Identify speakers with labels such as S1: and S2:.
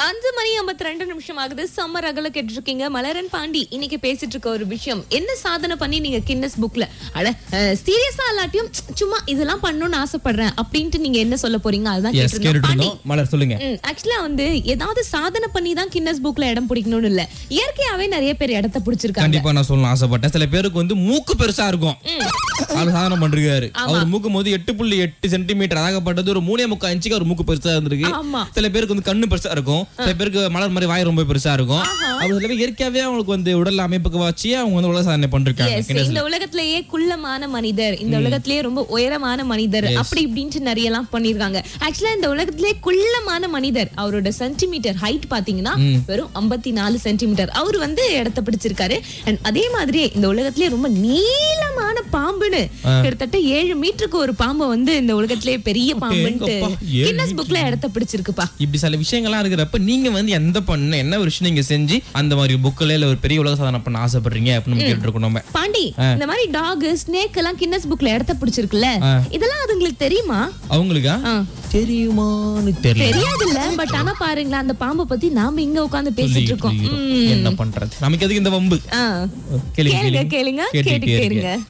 S1: அஞ்சு மணி ஐம்பத்தி ரெண்டு நிமிஷம் ஆகுது சம்மர் அகல கேட்டிருக்கீங்க மலரன் பாண்டி இன்னைக்கு பேசிட்டு இருக்க ஒரு விஷயம் என்ன சாதனை பண்ணி நீங்க கின்னஸ் புக்ல அட சீரியஸா இல்லாட்டியும் சும்மா இதெல்லாம் பண்ணணும்னு ஆசைப்படுறேன் அப்படின்ட்டு நீங்க என்ன சொல்ல போறீங்க அதுதான்
S2: எஸ்
S1: கேட்டிருந்தோம்
S2: கேட்டுட்டு
S1: பாண்டி
S2: இருந்தோம் மலர் சொல்லுங்க
S1: ஆக்சுவலா வந்து ஏதாவது சாதனை பண்ணி தான் கின்னஸ் புக்ல இடம் பிடிக்கணும்னு இல்ல இயற்கையாவே நிறைய பேர் இடத்த பிடிச்சிருக்காங்க
S2: கண்டிப்பா நான் சொல்லணும் ஆசைப்பட்டேன் சில பேருக்கு வந்து மூக்கு பெருசா இருக்கும் அவர் சாதனை பண்றாரு அவர் மூக்கு போது எட்டு புள்ளி எட்டு சென்டிமீட்டர் அழகப்பட்டது ஒரு மூணே முக்கால் இன்ச்சுக்கு அவர் மூக்கு பெருசா இருந்திருக்கு
S1: ஆமா
S2: சில பேருக்கு வந்து கண்ணு பெருசா இருக்கும் சில பேருக்கு மலர் மாதிரி வாய் ரொம்ப பெருசா இருக்கும் அவங்க சில பேர் இயற்கையாவே அவங்களுக்கு வந்து உடல் அமைப்புக்கு வச்சு அவங்க வந்து உலக சாதனை
S1: Yes,
S2: பண்ணிருக்காங்க
S1: இந்த உலகத்திலேயே குள்ளமான மனிதர் இந்த உலகத்திலேயே ரொம்ப உயரமான மனிதர் அப்படி இப்படின்ட்டு நிறைய எல்லாம் பண்ணிருக்காங்க ஆக்சுவலா இந்த உலகத்திலேயே குள்ளமான மனிதர் அவரோட சென்டிமீட்டர் ஹைட் பாத்தீங்கன்னா வெறும் 54 நாலு சென்டிமீட்டர் அவர் வந்து இடத்த பிடிச்சிருக்காரு அண்ட் அதே மாதிரி இந்த உலகத்திலேயே ரொம்ப நீளமான பாம்புன்னு கிட்டத்தட்ட ஏழு மீட்டருக்கு ஒரு பாம்பு வந்து இந்த உலகத்திலேயே பெரிய பாம்புன்ட்டு
S2: ஏங்கப்பா, ஏழு
S1: கின்னஸ் புக்ல இடத்த பிடிச்சிருக்குப்பா
S2: இப்படி சில விஷயங்கள்லாம் இருக்கிறப்ப நீங்க வந்து எந்த பண்ண என்ன ஒரு விஷயம் நீங்க செஞ்சு அந்த மாதிரி புக்கில் இல்ல ஒரு பெரிய உலக சாதனை பண்ண ஆசைப்படுறீங்க அப்படின்னு நம்ம கேட்டு இருக்கோம் நம்ம
S1: பாண்டி இந்த மாதிரி டாக் ஸ்னேக் எல்லாம் கின்னஸ் புக்ல இடத்த பிடிச்சிருக்குல்ல
S2: ஆ.
S1: இதெல்லாம் அதுங்களுக்கு தெரியுமா
S2: அவங்களுக்கா
S1: ஆ.
S2: தெரியுமான்னு தெரியல
S1: தெரியாது இல்ல பட் ஆனா பாருங்களேன் அந்த பாம்பை பத்தி நாம இங்க உட்கார்ந்து பேசிட்டு இருக்கோம்
S2: என்ன பண்றது நமக்கு எதுக்கு இந்த வம்பு
S1: ஆ.
S2: கேளுங்க
S1: கேளுங்க கேளுங்க
S2: கேட்டுட்டே
S1: கேட்டுட்டே
S2: இருங்க.
S1: இருங்க